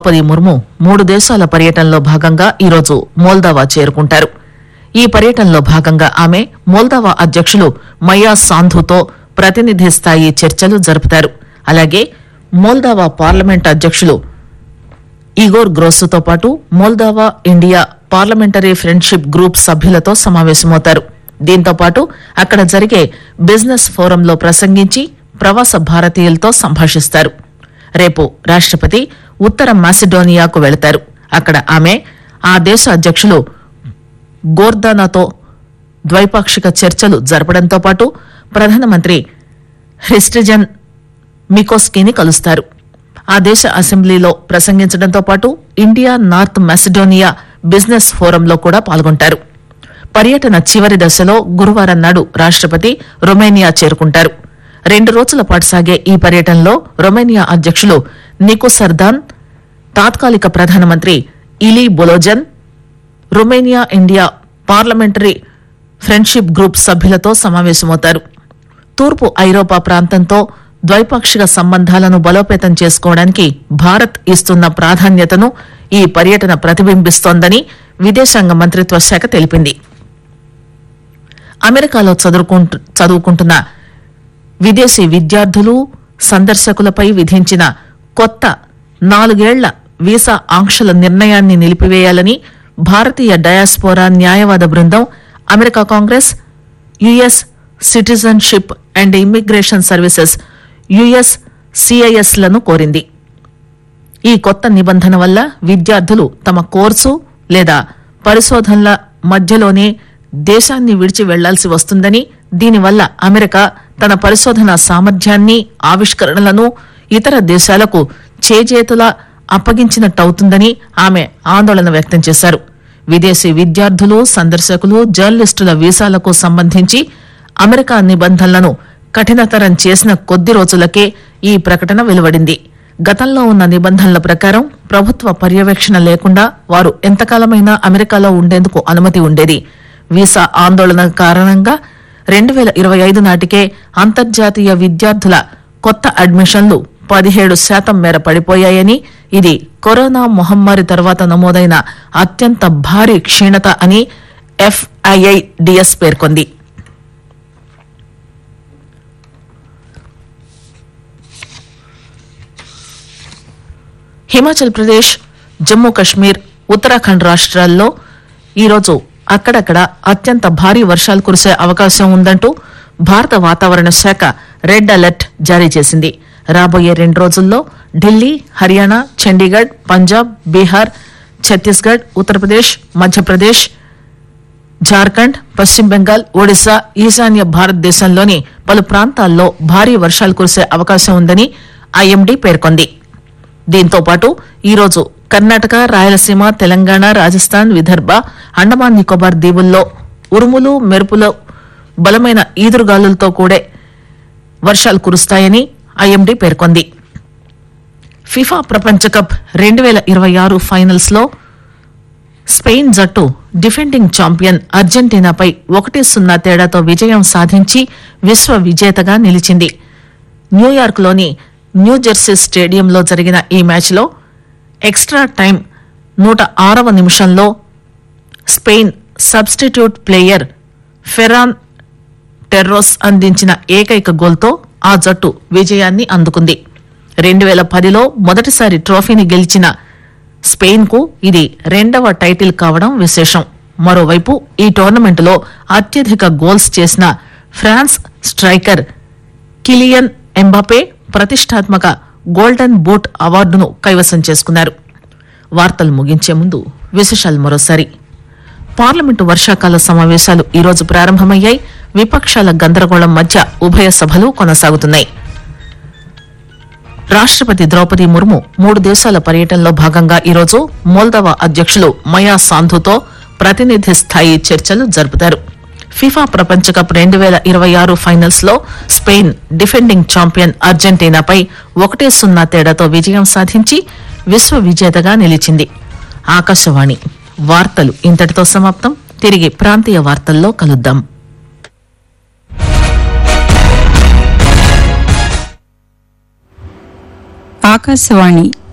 ద్రౌపది ముర్ము మూడు దేశాల పర్యటనలో భాగంగా ఈరోజు మోల్దావా చేరుకుంటారు ఈ పర్యటనలో భాగంగా ఆమె మోల్దావా అధ్యక్షులు మయా సాంధుతో ప్రతినిధి స్థాయి చర్చలు జరుపుతారు అలాగే మోల్దావా పార్లమెంట్ అధ్యక్షులు ఇగోర్ గ్రోస్తో పాటు Moldova India parliamentary friendship group సభ్యులతో సమావేశమవుతారు దీంతో పాటు అక్కడ జరిగే బిజినెస్ ఫోరంలో ప్రసంగించి ప్రవాస భారతీయులతో సంభాషిస్తారు రేపు రాష్టపతి ఉత్తర మాసిడోనియాకు వెళతారు అక్కడ ఆమె ఆ దేశ అధ్యక్షులు గోర్దానాతో ద్వైపాక్షిక చర్చలు జరపడంతో పాటు ప్రధానమంత్రి హ్రిస్టిజన్ మికోస్కీని కలుస్తారు ఆ దేశ అసెంబ్లీలో ప్రసంగించడంతో పాటు ఇండియా నార్త్ మెసిడోనియా బిజినెస్ ఫోరంలో కూడా పాల్గొంటారు పర్యటన చివరి దశలో గురువారం నాడు రాష్టపతి రొమేనియా చేరుకుంటారు రెండు రోజుల పాటు సాగే ఈ పర్యటనలో రొమేనియా అధ్యక్షులు నికు సర్దాన్ తాత్కాలిక ప్రధానమంత్రి Ilie Bolojan Romania India parliamentary friendship group సభ్యులతో సమావేశమవుతారు తూర్పు ఐరోపా ప్రాంతంతో ద్వైపాక్షిక సంబంధాలను బలోపేతం చేసుకోవడానికి భారత్ ఇస్తున్న ప్రాధాన్యతను ఈ పర్యటన ప్రతిబింబిస్తోందని విదేశాంగ మంత్రిత్వ శాఖ తెలిపింది అమెరికాలో చదువుకుంటు చదువుకుంటున్న విదేశీ విద్యార్థులు సందర్శకులపై విధించిన కొత్త నాలుగేళ్ల వీసా ఆంక్షల నిర్ణయాన్ని నిలిపివేయాలని భారతీయ డయాస్పోరా న్యాయవాద బృందం America Congress US citizenship and immigration services US CIS లను కోరింది ఈ కొత్త నిబంధన వల్ల విద్యార్థులు తమ కోర్సు లేదా పరిశోధనల మధ్యలోనే దేశాన్ని విడిచి వెళ్లాల్సి వస్తుందని దీనివల్ల అమెరికా తన పరిశోధన సామర్థ్యాన్ని ఆవిష్కరణలను ఇతర దేశాలకు చేజేతులా అప్పగించినట్టవుతుందని ఆమె ఆందోళన వ్యక్తం చేశారు విదేశీ విద్యార్థులు సందర్శకులు జర్నలిస్టుల వీసాలకు సంబంధించి అమెరికా నిబంధనలను కఠినతరం చేసిన కొద్ది రోజులకే ఈ ప్రకటన వెలువడింది గతంలో ఉన్న నిబంధనల ప్రకారం ప్రభుత్వ పర్యవేక్షణ లేకుండా వారు ఎంతకాలమైనా అమెరికాలో ఉండేందుకు అనుమతి ఉండేది వీసా ఆందోళన కారణంగా రెండు వేల ఇరవై ఐదు నాటికే అంతర్జాతీయ విద్యార్థుల కొత్త అడ్మిషన్లు పదిహేడు శాతం మేర పడిపోయాయని ఇది కరోనా మహమ్మారి తర్వాత నమోదైన అత్యంత భారీ క్షీణత అని ఎఫ్ఐఐడిఎస్ పేర్కొంది హిమాచల్ ప్రదేశ్ జమ్మూ కశ్మీర్ ఉత్తరాఖండ్ రాష్ట్రాల్లో ఈరోజు అక్కడక్కడ అత్యంత భారీ వర్షాలు కురిసే అవకాశం ఉందంటూ భారత వాతావరణ శాఖ రెడ్ అలర్ట్ జారీ చేసింది రాబోయే రెండు రోజుల్లో ఢిల్లీ హర్యానా చండీగఢ్ పంజాబ్ బీహార్ ఛత్తీస్గఢ్ ఉత్తరప్రదేశ్ మధ్యప్రదేశ్ జార్ఖండ్ పశ్చిమ బెంగాల్ ఒడిశా ఈశాన్య భారతదేశంలోని పలు ప్రాంతాల్లో భారీ వర్షాలు కురిసే అవకాశం ఉందని ఐఎండీ పేర్కొంది దీంతో పాటు ఈరోజు కర్ణాటక రాయలసీమ తెలంగాణ రాజస్థాన్ విదర్భ అండమాన్ నికోబార్ దీవుల్లో ఉరుములు మెరుపులు బలమైన ఈదురుగాలులతో కూడే వర్షాలు కురుస్తాయని ఐఎండీ పేర్కొంది ఫిఫా ప్రపంచ కప్ రెండు వేల ఇరవై ఆరు ఫైనల్స్ లో స్పెయిన్ జట్టు డిఫెండింగ్ ఛాంపియన్ అర్జెంటీనాపై ఒకటి సున్నా తేడాతో విజయం సాధించి విశ్వ విజేతగా నిలిచింది న్యూయార్క్లోని న్యూజెర్సీ స్టేడియంలో జరిగిన ఈ మ్యాచ్లో ఎక్స్ట్రా టైం నూట ఆరవ నిమిషంలో Spain substitute player Ferran Torres అందించిన ఏకైక గోల్తో ఆ జట్టు విజయాన్ని అందుకుంది రెండు వేల పదిలో మొదటిసారి ట్రోఫీని గెలిచిన స్పెయిన్ కు ఇది రెండవ టైటిల్ కావడం విశేషం మరోవైపు ఈ టోర్నమెంటులో అత్యధిక గోల్స్ చేసిన ఫ్రాన్స్ స్ట్రైకర్ కిలియన్ ఎంబాపే ప్రతిష్టాత్మక గోల్డెన్ బూట్ అవార్డును కైవసం చేసుకున్నారు వార్తలు ముగించే ముందు విశేషాలు మరోసారి పార్లమెంటు వర్షాకాల సమావేశాలు ఈరోజు ప్రారంభమయ్యాయి విపక్షాల గందరగోళం మధ్య ఉభయ సభలు కొనసాగుతున్నాయి రాష్టపతి ద్రౌపది ముర్ము మూడు దేశాల పర్యటనలో భాగంగా ఈరోజు మోల్దవా అధ్యక్షులు మయా సాంధుతో ప్రతినిధి స్థాయి చర్చలు జరుపుతారు ఫిఫా ప్రపంచ కప్ రెండు వేల ఇరవై ఆరు ఫైనల్స్ లో స్పెయిన్ డిఫెండింగ్ ఛాంపియన్ అర్జెంటీనాపై ఒకటే సున్నా తేడాతో విజయం సాధించి విశ్వ విజేతగా నిలిచింది ఆకాశవాణి వార్తలు ఇంతటితో సమాప్తం తిరిగి ప్రాంతీయ వార్తల్లో కలుద్దాం ఆకాశవాణి